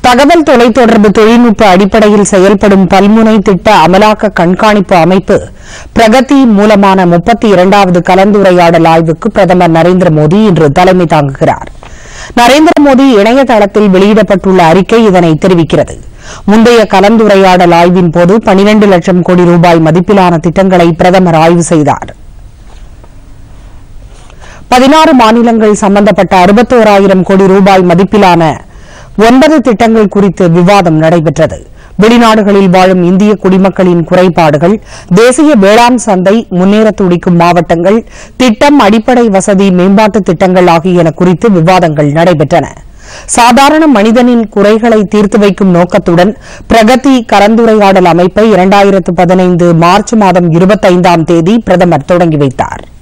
தகவல் தொலைத்தொடர்பு தொழில்நுட்ப அடிப்படையில் செயல்படும் பல்முனை திட்ட அமலாக்க கண்காணிப்பு அமைப்பு பிரகதி மூலமான முப்பத்தி இரண்டாவது கலந்துரையாடல் ஆய்வுக்கு பிரதமர் நரேந்திர மோடி இன்று தலைமை தாங்குகிறார் நரேந்திர மோடி இணையதளத்தில் வெளியிடப்பட்டுள்ள அறிக்கை இதனை தெரிவிக்கிறது முந்தைய கலந்துரையாடல் ஆய்வின் போது பனிரண்டு லட்சம் கோடி ரூபாய் மதிப்பிலான திட்டங்களை பிரதமர் ஆய்வு செய்தார் பதினாறு மாநிலங்கள் சம்பந்தப்பட்ட அறுபத்தோராயிரம் கோடி ரூபாய் மதிப்பிலான ஒன்பது திட்டங்கள் குறித்து விவாதம் நடைபெற்றது வெளிநாடுகளில் வாழும் இந்திய குடிமக்களின் குறைபாடுகள் தேசிய வேளாண் சந்தை முன்னேற துடிக்கும் மாவட்டங்கள் திட்டம் அடிப்படை வசதி மேம்பாட்டு திட்டங்கள் ஆகியன குறித்து விவாதங்கள் நடைபெற்றன சாதாரண மனிதனின் குறைகளை தீர்த்து வைக்கும் நோக்கத்துடன் பிரகதி கலந்துரையாடல் அமைப்பை இரண்டாயிரத்து பதினைந்து மார்ச் மாதம் இருபத்தைந்தாம் தேதி பிரதமர் தொடங்கி வைத்தாா்